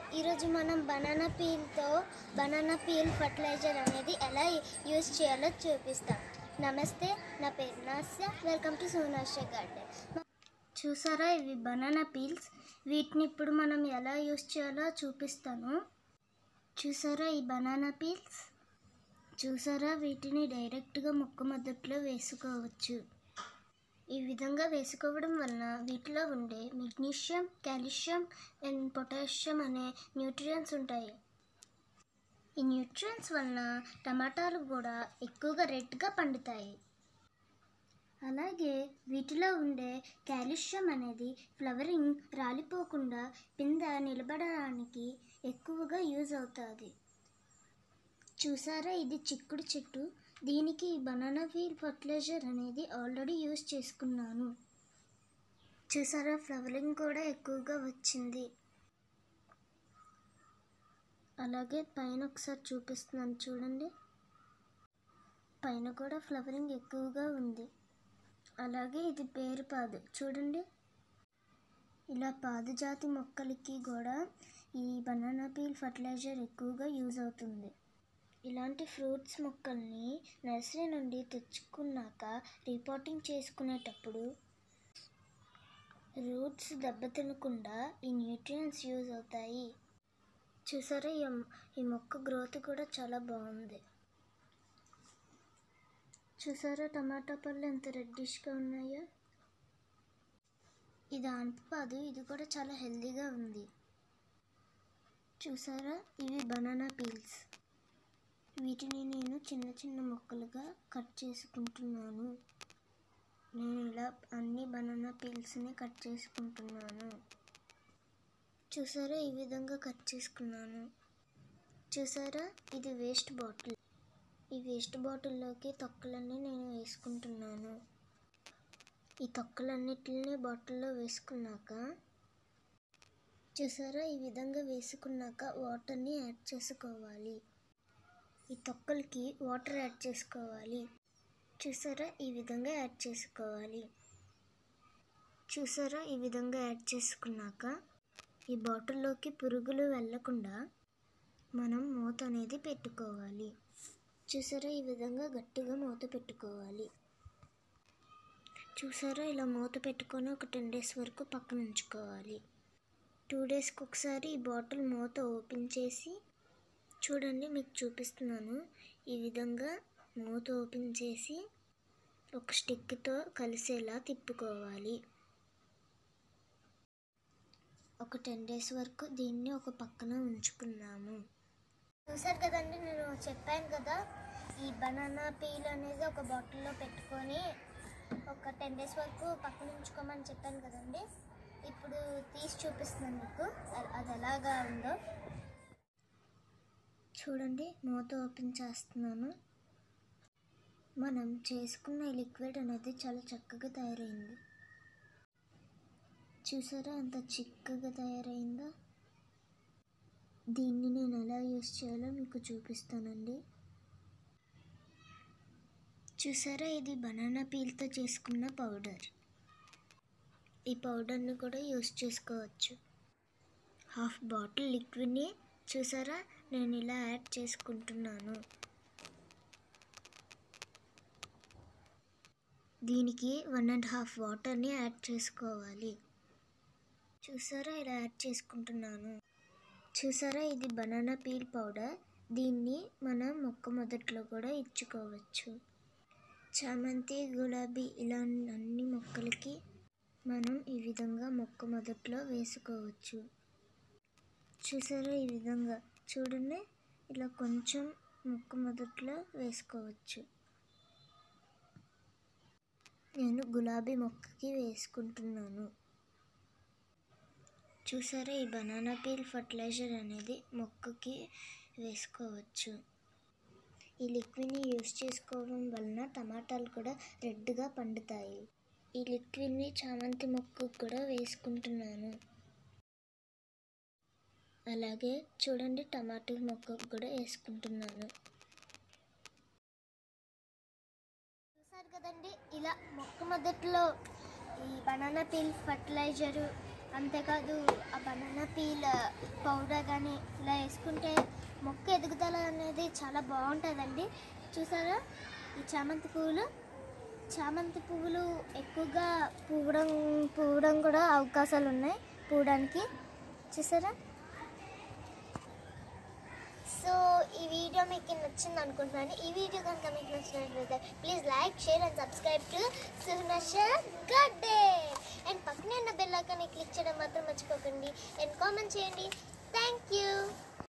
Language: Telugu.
ఈరోజు మనం బనానా పీల్తో బనానా పీల్ ఫర్టిలైజర్ అనేది ఎలా యూజ్ చేయాలో చూపిస్తాం నమస్తే నా పేరు Nasya welcome to Sonashya garden చూసారా ఇవి బనానా పీల్స్ వీటిని ఇప్పుడు మనం ఎలా యూజ్ చేయాలో చూపిస్తాను చూసారా ఈ బనానా పీల్స్ చూసారా వీటిని డైరెక్ట్గా మొక్క మొదట్లో వేసుకోవచ్చు ఈ విధంగా వేసుకోవడం వలన వీటిలో ఉండే మెగ్నీషియం కాల్షియం అండ్ పొటాషియం అనే న్యూట్రియంట్స్ ఉంటాయి ఈ న్యూట్రియంట్స్ వలన టమాటాలు కూడా ఎక్కువగా రెడ్గా పండుతాయి అలాగే వీటిలో ఉండే కాల్షియం అనేది ఫ్లవరింగ్ రాలిపోకుండా పింద నిలబడడానికి ఎక్కువగా యూజ్ అవుతుంది చూసారా ఇది చిక్కుడు చెట్టు దీనికి బనానా వీల్ ఫర్టిలైజర్ అనేది ఆల్రెడీ యూజ్ చేసుకున్నాను చూసారా ఫ్లవరింగ్ కూడా ఎక్కువగా వచ్చింది అలాగే పైన ఒకసారి చూపిస్తున్నాను చూడండి పైన కూడా ఫ్లవరింగ్ ఎక్కువగా ఉంది అలాగే ఇది పేరు పాదు చూడండి ఇలా పాదు జాతి మొక్కలకి కూడా ఈ బనానా పీల్ ఫర్టిలైజర్ ఎక్కువగా యూజ్ అవుతుంది ఇలాంటి ఫ్రూట్స్ మొక్కల్ని నర్సరీ నుండి తెచ్చుకున్నాక రీపాటింగ్ చేసుకునేటప్పుడు రూట్స్ దెబ్బతినకుండా ఈ న్యూట్రియంట్స్ యూజ్ అవుతాయి చూసారా ఈ ఈ మొక్క గ్రోత్ కూడా చాలా బాగుంది చూసారా టమాటా పళ్ళు ఎంత రెడ్డిష్గా ఉన్నాయో ఇది ఆన్పపాదు ఇది కూడా చాలా హెల్దీగా ఉంది చూసారా ఇవి బనానా పీల్స్ వీటిని నేను చిన్న చిన్న ముక్కలుగా కట్ చేసుకుంటున్నాను నేను ఇలా అన్ని బనానా పీల్స్ని కట్ చేసుకుంటున్నాను చూసారా ఈ విధంగా కట్ చేసుకున్నాను చూసారా ఇది వేస్ట్ బాటిల్ ఈ వేస్ట్ బాటిల్లోకి తొక్కలన్నీ నేను వేసుకుంటున్నాను ఈ తొక్కలన్నిటిని బాటిల్లో వేసుకున్నాక చూసారా ఈ విధంగా వేసుకున్నాక వాటర్ని యాడ్ చేసుకోవాలి ఈ తొక్కలకి వాటర్ యాడ్ చేసుకోవాలి చూసారా ఈ విధంగా యాడ్ చేసుకోవాలి చూసారా ఈ విధంగా యాడ్ చేసుకున్నాక ఈ బాటిల్లోకి పురుగులు వెళ్ళకుండా మనం మూత అనేది పెట్టుకోవాలి చూసారా ఈ విధంగా గట్టిగా మూత పెట్టుకోవాలి చూసారా ఇలా మూత పెట్టుకొని ఒక టెన్ డేస్ వరకు పక్కన ఉంచుకోవాలి టూ డేస్కి ఒకసారి ఈ బాటిల్ మూత ఓపెన్ చేసి చూడండి మీకు చూపిస్తున్నాను ఈ విధంగా మూత ఓపెన్ చేసి ఒక స్టిక్తో కలిసేలా తిప్పుకోవాలి ఒక టెన్ డేస్ వరకు దీన్ని ఒక పక్కన ఉంచుకున్నాము చూసారు కదండి నేను చెప్పాను కదా ఈ బనానా పీల్ అనేది ఒక బాటిల్లో పెట్టుకొని ఒక టెన్ డేస్ వరకు పక్కన ఉంచుకోమని చెప్పాను కదండి ఇప్పుడు తీసి చూపిస్తున్నాను మీకు అ- అది ఎలాగా ఉందో చూడండి మూత ఓపెన్ చేస్తున్నాను మనం చేసుకున్న ఈ లిక్విడ్ అనేది చాలా చక్కగా తయారైంది చూసారా ఎంత చిక్కగా తయారైందో దీన్ని నేను ఎలా యూస్ చేయాలో మీకు చూపిస్తానండి చూసారా ఇది బనానా పీల్తో చేసుకున్న పౌడర్ ఈ పౌడర్ని కూడా యూస్ చేసుకోవచ్చు హాఫ్ బాటిల్ లిక్విడ్ని చూసారా నేను ఇలా యాడ్ చేసుకుంటున్నాను దీనికి వన్ అండ్ హాఫ్ వాటర్ని యాడ్ చేసుకోవాలి చూసారా ఇలా యాడ్ చేసుకుంటున్నాను చూసారా ఇది బనానా పీల్ పౌడర్ దీన్ని మనం మొక్క మొదట్లో కూడా ఇచ్చుకోవచ్చు చామంతి గులాబీ ఇలా అన్ని మొక్కలకి మనం ఈ విధంగా మొక్క మొదట్లో వేసుకోవచ్చు చూసారా ఈ విధంగా చూడండి ఇలా కొంచెం మొక్క మొదట్లో వేసుకోవచ్చు నేను గులాబీ మొక్కకి వేసుకుంటున్నాను చూసారా ఈ బనానా పీల్ ఫర్టిలైజర్ అనేది మొక్కకి వేసుకోవచ్చు ఈ లిక్విడ్ని యూస్ చేసుకోవడం వలన టమాటాలు కూడా రెడ్గా పండుతాయి ఈ లిక్విడ్ని చామంతి మొక్కకు కూడా వేసుకుంటున్నాను అలాగే చూడండి టమాటో మొక్కకు కూడా వేసుకుంటున్నాను చూసారు కదండి ఇలా మొక్క మొదట్లో ఈ బనానా పీల్ ఫర్టిలైజరు అంతేకాదు ఆ బనానా పీల్ పౌడర్ కానీ ఇలా వేసుకుంటే మొక్క ఎదుగుదల అనేది చాలా బాగుంటుందండి చూసారా ఈ చామంతి పువ్వులు చామంతి పువ్వులు ఎక్కువగా పూవడం పూవడం కూడా అవకాశాలు ఉన్నాయి పూవడానికి చూసారా సో ఈ వీడియో మీకు నచ్చింది అనుకుంటున్నాను ఈ వీడియో కనుక మీకు నచ్చినట్లయితే please like share and subscribe to Sonashya garden and పక్కనే ఉన్న బెల్ ఐకాన్ని క్లిక్ చేయడం మాత్రం మర్చిపోకండి అండ్ కామెంట్ చేయండి థ్యాంక్ యూ